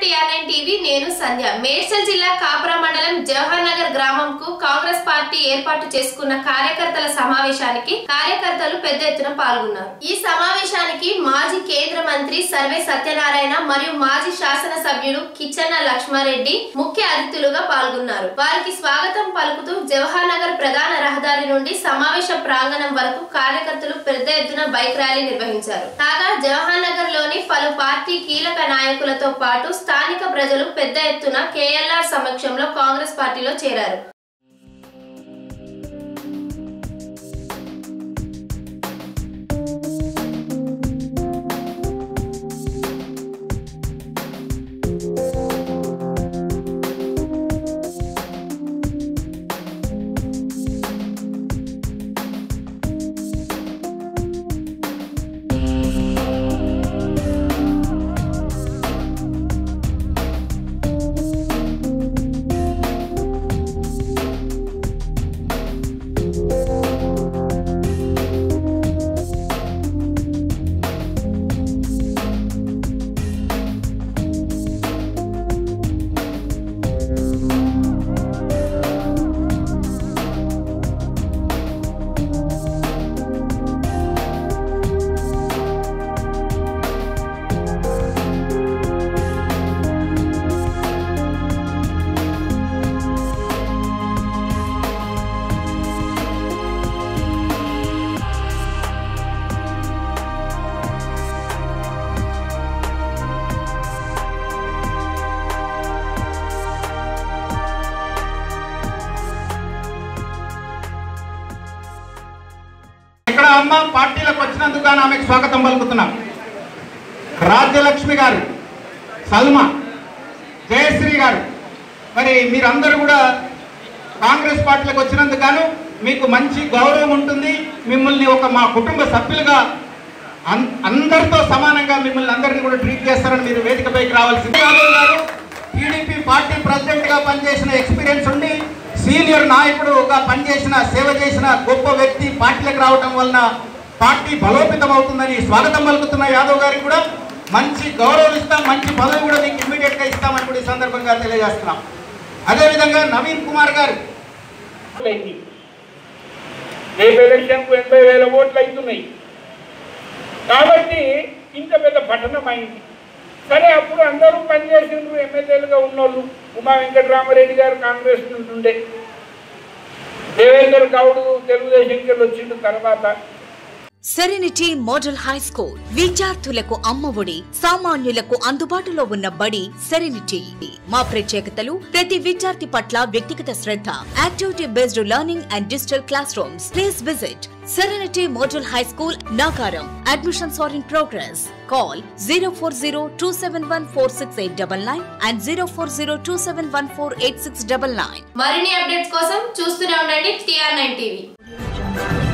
TRN TV నేను సంధ్య మేడ్చల్ జిల్లా కాపురా మండలం జవహర్ నగర్ గ్రామంకు కాంగ్రెస్ పార్టీ ఏర్పాటు చేసుకున్న కార్యకర్తల సమావేశానికి కార్యకర్తలు పెద్ద ఎత్తున పాల్గొన్నారు ఈ సమావేశానికి మాజీ కేంద్ర మంత్రి సర్వే సత్యనారాయణ మరియు మాజీ శాసన సభ్యుడు కిచ్చన్న లక్ష్మారెడ్డి ముఖ్య అతిథులుగా పాల్గొన్నారు వారికి స్వాగతం పలుకుతూ జవహర్ నగర్ ప్రధాన రహదారి నుండి సమావేశ ప్రాంగణం వరకు కార్యకర్తలు పెద్ద ఎత్తున బైక్ ర్యాలీ నిర్వహించారు కాగా జవహర్ నగర్ లోని పలు పార్టీ కీలక నాయకులతో పాటు స్థానిక ప్రజలు పెద్ద ఎత్తున కేఎల్ఆర్ సమక్షంలో కాంగ్రెస్ పార్టీలో చేరారు ఇక్కడ అమ్మ పార్టీలకు వచ్చినందుకు గాను ఆమెకు స్వాగతం పలుకుతున్నాం రాజ్యలక్ష్మి గారు సల్మా జయశ్రీ గారు మరి మీరందరూ కూడా కాంగ్రెస్ పార్టీలకు వచ్చినందుకు గాను మీకు మంచి గౌరవం ఉంటుంది మిమ్మల్ని ఒక మా కుటుంబ సభ్యులుగా అన్- అందరితో సమానంగా మిమ్మల్ని అందరినీ కూడా ట్రీట్ చేస్తారని మీరు వేదికపైకి రావాల్సింది యాదవ్ గారు టీడీపీ పార్టీ ప్రెసిడెంట్ గా పనిచేసిన ఎక్స్పీరియన్స్ ఉండి సీనియర్ నాయకుడుగా పనిచేసిన సేవ చేసిన గొప్ప వ్యక్తి పార్టీలకు రావటం వలన పార్టీ బలోపేతం అవుతుందని స్వాగతం పలుకుతున్న యాదవ్ గారికి కూడా మంచి గౌరవం ఇస్తాం మంచి పదవి కూడా మీకు ఇమ్మీడియట్ గా ఇస్తామని కూడా ఈ సందర్భంగా తెలియజేస్తున్నాం అదేవిధంగా నవీన్ కుమార్ గారు అయింది రేపు ఎలక్షన్కు ఎనభై వేల ఓట్లు అవుతున్నాయి కాబట్టి ఇంత పెద్ద పట్టణం అయింది సరే అప్పుడు అందరూ పనిచేసిండ్రు ఎమ్మెల్యేలుగా ఉన్నోళ్ళు ఉమా వెంకటరామరెడ్డి గారు కాంగ్రెస్ నుండి ఉండే దేవేందర్ గౌడ్ తెలుగుదేశంకి వెళ్ళి వచ్చిండు తర్వాత సెరెనిటీ మోడల్ హై స్కూల్ విద్యార్థులకు అమ్మఒడి సామాన్యులకు అందుబాటులో ఉన్న బడి సెరెనిటీ మా ప్రత్యేకతలు ప్రతి విద్యార్థి పట్ల వ్యక్తిగత శ్రద్ధ activity based learning and digital classrooms please visit Serenity model high school Nacharam admissions are in progress call zero four zero two seven one four six eight double nine and zero four zero two seven one four eight six double nine మరిన్ని updates కోసం చూస్తూనే ఉండండి TR nine TV